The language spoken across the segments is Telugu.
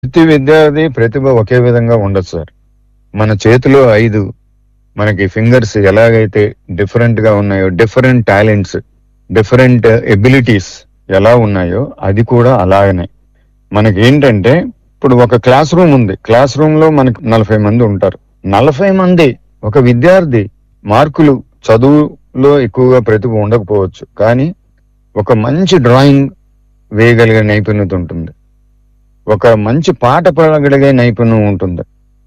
ప్రతి విద్యార్థి ప్రతిభ ఒకే విధంగా ఉండదు సార్ మన చేతిలో ఐదు మనకి ఫింగర్స్ ఎలాగైతే డిఫరెంట్ గా ఉన్నాయో డిఫరెంట్ టాలెంట్స్ డిఫరెంట్ ఎబిలిటీస్ ఎలా ఉన్నాయో అది కూడా అలాగనే మనకి ఏంటంటే ఇప్పుడు ఒక క్లాస్ రూమ్ ఉంది క్లాస్ రూమ్ లో మనకి నలభై మంది ఉంటారు నలభై మంది ఒక విద్యార్థి మార్కులు చదువులో ఎక్కువగా ప్రతిభ ఉండకపోవచ్చు కానీ ఒక మంచి డ్రాయింగ్ వేయగలిగే నైపుణ్యత ఉంటుంది ఒక మంచి పాట పాడగలిగే నైపుణ్యం ఉంటుంది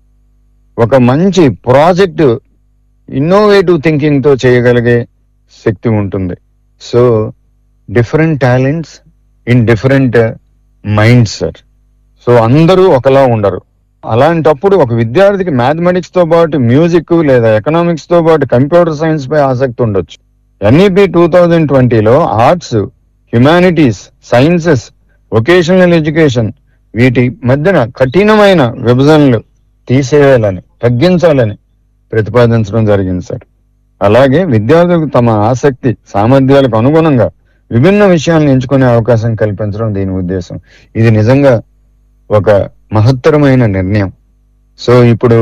ఒక మంచి ప్రాజెక్ట్ ఇన్నోవేటివ్ థింకింగ్ తో చేయగలిగే శక్తి ఉంటుంది so different talents in different minds sir so అందరూ ఒకలా ఉండరు అలాంటప్పుడు ఒక విద్యార్థికి మ్యాథమెటిక్స్ తో పాటు మ్యూజిక్ లేదా ఎకనామిక్స్ తో పాటు కంప్యూటర్ సైన్స్ పై ఆసక్తి ఉండొచ్చు ఎన్ఈపి టూ థౌజండ్ ట్వంటీలో arts humanities sciences vocational education వీటి మధ్యన కఠినమైన విభజనలు తీసేయాలని తగ్గించాలని ప్రతిపాదించడం జరిగింది సార్ అలాగే విద్యార్థులకు తమ ఆసక్తి సామర్థ్యాలకు అనుగుణంగా విభిన్న విషయాలను ఎంచుకునే అవకాశం కల్పించడం దీని ఉద్దేశం ఇది నిజంగా ఒక మహత్తరమైన నిర్ణయం సో ఇప్పుడు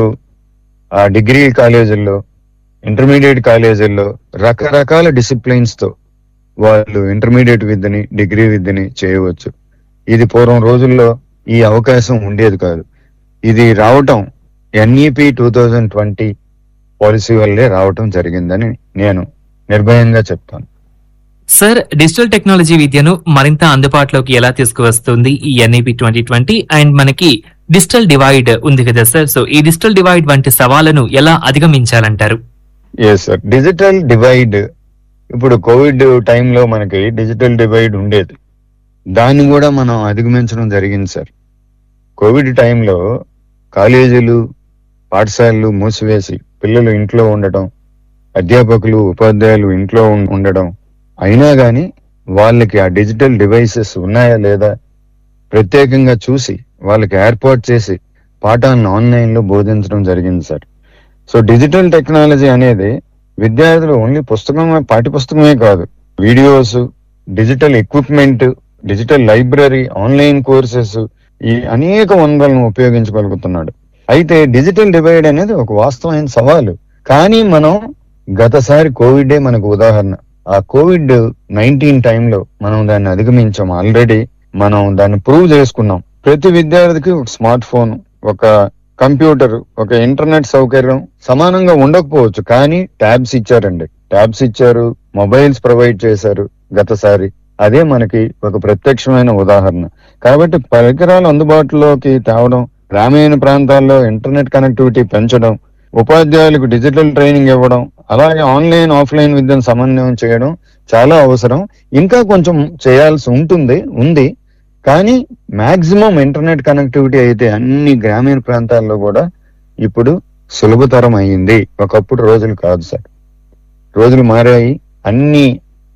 ఆ డిగ్రీ కాలేజీల్లో ఇంటర్మీడియట్ కాలేజీల్లో రకరకాల డిసిప్లిన్స్ తో వాళ్ళు ఇంటర్మీడియట్ విద్యని డిగ్రీ విద్యని చేయవచ్చు ఇది పూర్వం రోజుల్లో ఈ అవకాశం ఉండేది కాదు ఇది రావటం NEP two thousand twenty policy వల్లే రావటం జరిగిందని నేను నిర్భయంగా చెప్తాను సార్ డిజిటల్ టెక్నాలజీ విద్యను మరింత అందుబాటులోకి ఎలా తీసుకువస్తుంది ఈ ఎన్ఈపి ట్వంటీ ట్వంటీ అండ్ మనకి డిజిటల్ డివైడ్ ఉంది కదా సార్ సో ఈ డిజిటల్ డివైడ్ వంటి సవాళ్లను ఎలా అధిగమించాలంటారు ఎస్ సార్ డిజిటల్ డివైడ్ ఇప్పుడు కోవిడ్ టైంలో మనకి డిజిటల్ డివైడ్ ఉండేది దాన్ని కూడా మనం అధిగమించడం జరిగింది సార్ కోవిడ్ టైంలో కాలేజీలు పాఠశాలలు మూసివేసి పిల్లలు ఇంట్లో ఉండటం అధ్యాపకులు ఉపాధ్యాయులు ఇంట్లో ఉం- ఉండడం అయినా గాని వాళ్ళకి ఆ డిజిటల్ డివైసెస్ ఉన్నాయా లేదా ప్రత్యేకంగా చూసి వాళ్ళకి ఏర్పాటు చేసి పాఠాలను ఆన్లైన్ లో బోధించడం జరిగింది సార్ సో డిజిటల్ టెక్నాలజీ అనేది విద్యార్థులు ఓన్లీ పుస్తకమే పాఠ్య పుస్తకమే కాదు videos digital equipment digital library online courses ఈ అనేక వనరులను ఉపయోగించగలుగుతున్నాడు అయితే డిజిటల్ డివైడ్ అనేది ఒక వాస్తవమైన సవాలు కానీ మనం గతసారి కోవిడే మనకు ఉదాహరణ ఆ కోవిడ్ నైన్టీన్ టైంలో మనం దాన్ని అధిగమించాం ఆల్రెడీ మనం దాన్ని ప్రూవ్ చేసుకున్నాం ప్రతి విద్యార్థికి ఒక స్మార్ట్ ఫోన్ ఒక కంప్యూటర్ ఒక ఇంటర్నెట్ సౌకర్యం సమానంగా ఉండకపోవచ్చు కానీ ట్యాబ్స్ ఇచ్చారండి ట్యాబ్స్ ఇచ్చారు మొబైల్స్ ప్రొవైడ్ చేశారు గతసారి అదే మనకి ఒక ప్రత్యక్షమైన ఉదాహరణ కాబట్టి పరికరాలు అందుబాటులోకి తేవడం గ్రామీణ ప్రాంతాల్లో ఇంటర్నెట్ కనెక్టివిటీ పెంచడం ఉపాధ్యాయులకు డిజిటల్ ట్రైనింగ్ ఇవ్వడం అలాగే ఆన్లైన్ ఆఫ్లైన్ విద్యను సమన్వయం చేయడం చాలా అవసరం ఇంకా కొంచెం చేయాల్సి ఉంటుంది ఉంది కానీ మాక్సిమం ఇంటర్నెట్ కనెక్టివిటీ అయితే అన్ని గ్రామీణ ప్రాంతాల్లో కూడా ఇప్పుడు సులభతరం అయ్యింది ఒకప్పుడు రోజులు కాదు సార్ రోజులు మారాయి అన్ని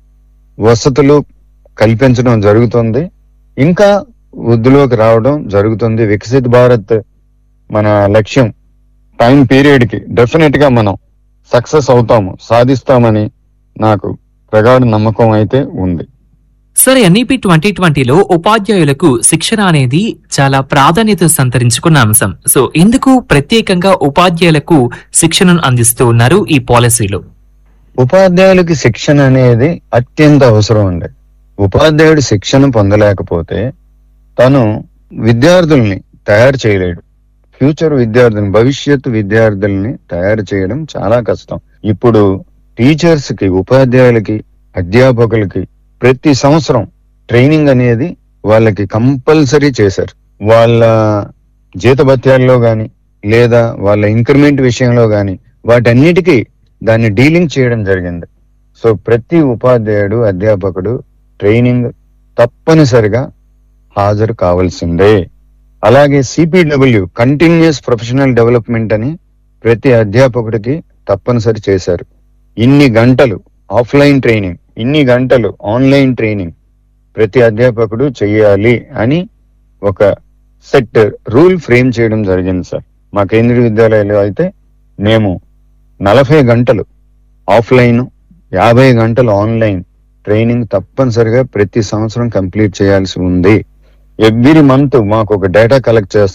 వసతులు కల్పించడం జరుగుతుంది ఇంకా వృద్ధిలోకి రావడం జరుగుతుంది వికసిత్ భారత్ మన లక్ష్యం టైం పీరియడ్ కి డెఫినెట్ గా మనం సక్సెస్ అవుతాము సాధిస్తామని నాకు ప్రగాఢ నమ్మకం అయితే ఉంది సార్ ఎన్ఈపి ట్వంటీ ట్వంటీలో ఉపాధ్యాయులకు శిక్షణ అనేది చాలా ప్రాధాన్యత సంతరించుకున్న అంశం సో ఎందుకు ప్రత్యేకంగా ఉపాధ్యాయులకు శిక్షణను అందిస్తూ ఉన్నారు ఈ పాలసీలో ఉపాధ్యాయులకి శిక్షణ అనేది అత్యంత అవసరం అండి ఉపాధ్యాయుడు శిక్షణ పొందలేకపోతే తను విద్యార్థుల్ని తయారు చేయలేడు ఫ్యూచర్ విద్యార్థుల్ని భవిష్యత్తు విద్యార్థుల్ని తయారు చేయడం చాలా కష్టం ఇప్పుడు టీచర్స్ కి ఉపాధ్యాయులకి అధ్యాపకులకి ప్రతి సంవత్సరం ట్రైనింగ్ అనేది వాళ్ళకి కంపల్సరీ చేశారు వాళ్ళ జీతభత్యాల్లో గాని లేదా వాళ్ళ ఇంక్రిమెంట్ విషయంలో గాని వాటన్నిటికీ దాన్ని డీలింగ్ చేయడం జరిగింది సో ప్రతి ఉపాధ్యాయుడు అధ్యాపకుడు ట్రైనింగ్ తప్పనిసరిగా హాజరు కావాల్సిందే అలాగే సిపిడబ్ల్యూ కంటిన్యూస్ ప్రొఫెషనల్ డెవలప్మెంట్ అని ప్రతి అధ్యాపకుడికి తప్పనిసరి చేశారు ఇన్ని గంటలు ఆఫ్లైన్ ట్రైనింగ్ ఇన్ని గంటలు ఆన్లైన్ ట్రైనింగ్ ప్రతి అధ్యాపకుడు చెయ్యాలి అని ఒక సెట్ రూల్ ఫ్రేమ్ చేయడం జరిగింది సార్ మా కేంద్రీయ విద్యాలయాలు అయితే మేము నలభై గంటలు ఆఫ్లైన్ యాభై గంటలు ఆన్లైన్ ట్రైనింగ్ తప్పనిసరిగా ప్రతి సంవత్సరం కంప్లీట్ చేయాల్సి ఉంది ఎవ్రీ మంత్ మాకు ఒక డేటా కలెక్ట్ చేస్తారు